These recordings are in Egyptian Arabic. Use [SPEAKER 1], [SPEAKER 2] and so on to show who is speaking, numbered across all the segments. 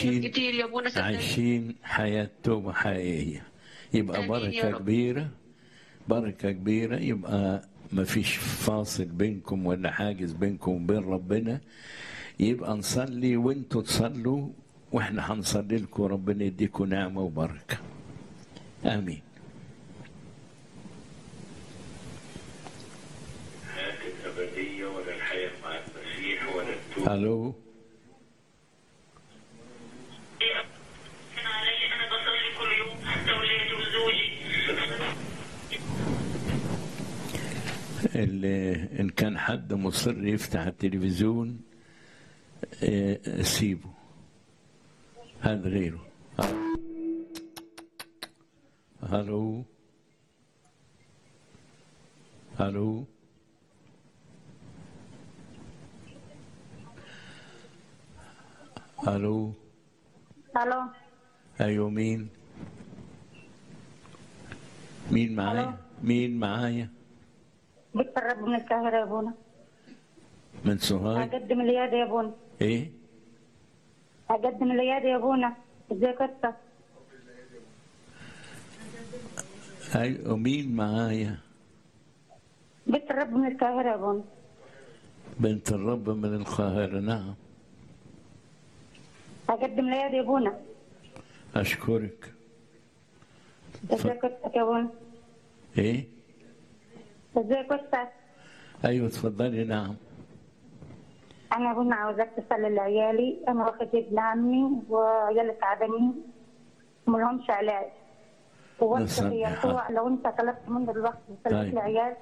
[SPEAKER 1] عايشين
[SPEAKER 2] كتير يا ابونا صدقني.
[SPEAKER 1] عايشين حياة توبة حقيقية يبقى
[SPEAKER 2] آمين يا
[SPEAKER 1] بركة
[SPEAKER 2] رب.
[SPEAKER 1] كبيرة بركة كبيرة يبقى ما فيش فاصل بينكم ولا حاجز بينكم وبين ربنا يبقى نصلي وانتوا تصلوا واحنا هنصلي لكم ربنا يديكم نعمة وبركة آمين
[SPEAKER 3] الحياة الأبدية ولا الحياة مع المسيح ولا التوبة
[SPEAKER 1] ألو
[SPEAKER 4] أنا علي أنا بصلي كل يوم حتى ولادي وزوجي
[SPEAKER 1] اللي إن كان حد مصر يفتح التلفزيون آه، سيبه هذا غيره الو الو الو
[SPEAKER 5] الو
[SPEAKER 1] ايوه مين مين معايا مين معايا
[SPEAKER 5] بنت الرب من القاهرة يا ابونا
[SPEAKER 1] من سوهاج
[SPEAKER 5] هقدم العيادة يا ابونا
[SPEAKER 1] ايه
[SPEAKER 5] هقدم العيادة يا ابونا ازيك انت
[SPEAKER 1] ايوه مين معايا
[SPEAKER 5] بنت الرب من القاهرة يا ابونا
[SPEAKER 1] بنت الرب من القاهرة نعم
[SPEAKER 5] هقدم العيادة يا ابونا
[SPEAKER 1] أشكرك
[SPEAKER 5] ازيك انت يا ابونا
[SPEAKER 1] إيه
[SPEAKER 5] ازيك انت
[SPEAKER 1] أيوة تفضلي نعم
[SPEAKER 5] انا يا ابونا عاوزاك تصلي لعيالي انا واخد ابن عمي وعيالي تعبانين ملهمش علاج ووصف
[SPEAKER 1] نصلي.
[SPEAKER 5] يسوع لو انت طلبت منه الوقت
[SPEAKER 1] طيب.
[SPEAKER 5] وصليت لعيال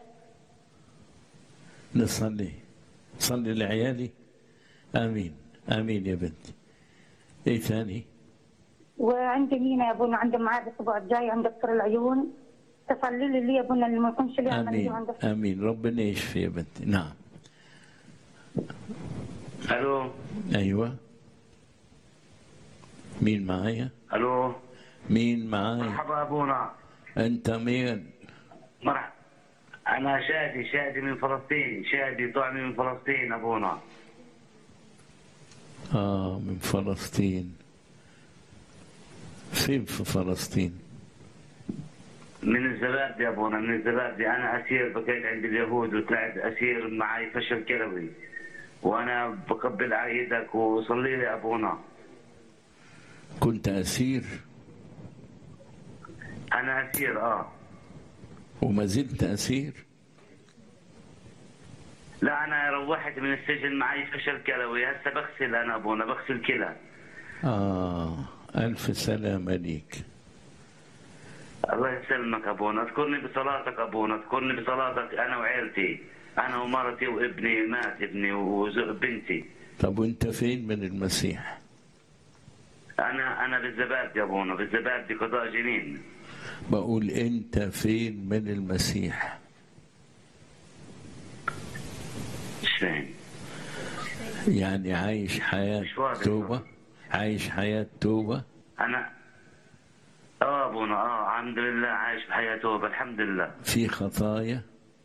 [SPEAKER 1] نصلي صلي لعيالي آمين آمين يا بنتي إيه ثاني
[SPEAKER 5] وعندي مينا يا ابونا عندي ميعاد الاسبوع الجاي عند دكتور العيون تصلي لي لي يا ابونا اللي ما يكونش لي عمليه
[SPEAKER 1] آمين
[SPEAKER 5] عند
[SPEAKER 1] آمين ربنا يشفي يا بنتي نعم
[SPEAKER 3] ألو
[SPEAKER 1] أيوة مين معايا
[SPEAKER 3] ألو
[SPEAKER 1] مين معايا
[SPEAKER 3] مرحبا أبونا
[SPEAKER 1] أنت مين
[SPEAKER 3] مرحبا أنا شادي شادي من فلسطين شادي طعمي من فلسطين أبونا
[SPEAKER 1] آه من فلسطين فين في فلسطين
[SPEAKER 3] من الزبادي أبونا من الزبادي أنا أسير بقيت عند اليهود وطلعت أسير معي فشل كلوي وأنا بقبل على إيدك وصلي لي أبونا
[SPEAKER 1] كنت أسير
[SPEAKER 3] أنا أسير آه
[SPEAKER 1] وما زلت أسير
[SPEAKER 3] لا أنا روحت من السجن معي فشل كلوي هسه بغسل أنا أبونا بغسل كلى
[SPEAKER 1] آه ألف سلامة ليك
[SPEAKER 3] الله يسلمك أبونا اذكرني بصلاتك أبونا اذكرني بصلاتك أنا وعيلتي أنا ومرتي وابني مات ابني وبنتي
[SPEAKER 1] طب وانت فين من المسيح
[SPEAKER 3] أنا أنا بالزبادي يا أبونا بالزبادي قضاء جنين
[SPEAKER 1] بقول انت فين من المسيح
[SPEAKER 3] مش فاهم
[SPEAKER 1] يعني عايش حياة
[SPEAKER 3] مش واضح.
[SPEAKER 1] توبة عايش حياة توبة
[SPEAKER 3] أنا آه أبونا آه الحمد لله عايش بحياة توبة الحمد لله
[SPEAKER 1] في خطايا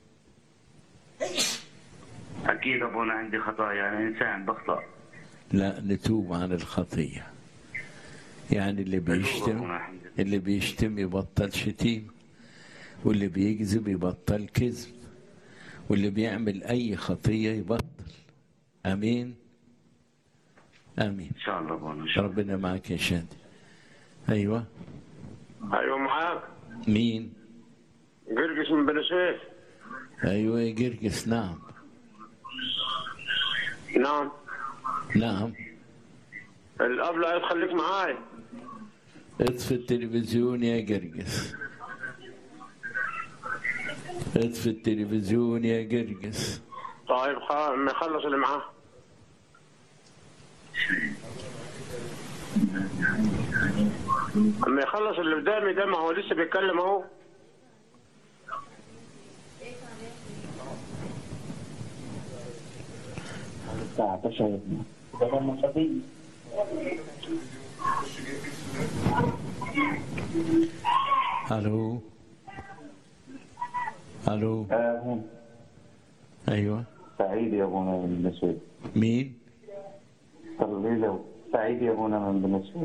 [SPEAKER 3] أكيد أبونا عندي خطايا أنا إنسان بخطأ
[SPEAKER 1] لا نتوب عن الخطية يعني اللي بيشتم
[SPEAKER 3] أبونا الحمد لله
[SPEAKER 1] اللي بيشتم يبطل شتيم واللي بيكذب يبطل كذب واللي بيعمل أي خطية يبطل أمين آمين
[SPEAKER 3] إن شاء الله أبونا إن شاء الله
[SPEAKER 1] ربنا معك يا شادي أيوة
[SPEAKER 6] ايوه معاك
[SPEAKER 1] مين
[SPEAKER 6] قرقش من بني سويف
[SPEAKER 1] أيوة يا جرجس نعم
[SPEAKER 6] نعم
[SPEAKER 1] نعم
[SPEAKER 6] الاب لا يخليك معاي
[SPEAKER 1] اطفي التلفزيون يا جرجس اطفي التلفزيون يا جرجس
[SPEAKER 6] طيب خلاص ما يخلص اللي معاه اما يخلص اللي قدامي ده ما هو لسه بيتكلم اهو
[SPEAKER 1] الو الو
[SPEAKER 7] آه،
[SPEAKER 1] ايوه
[SPEAKER 7] سعيد يا ابونا بالنسبة
[SPEAKER 1] مين
[SPEAKER 7] صلي له
[SPEAKER 3] سعيد يا ابونا من بني سويف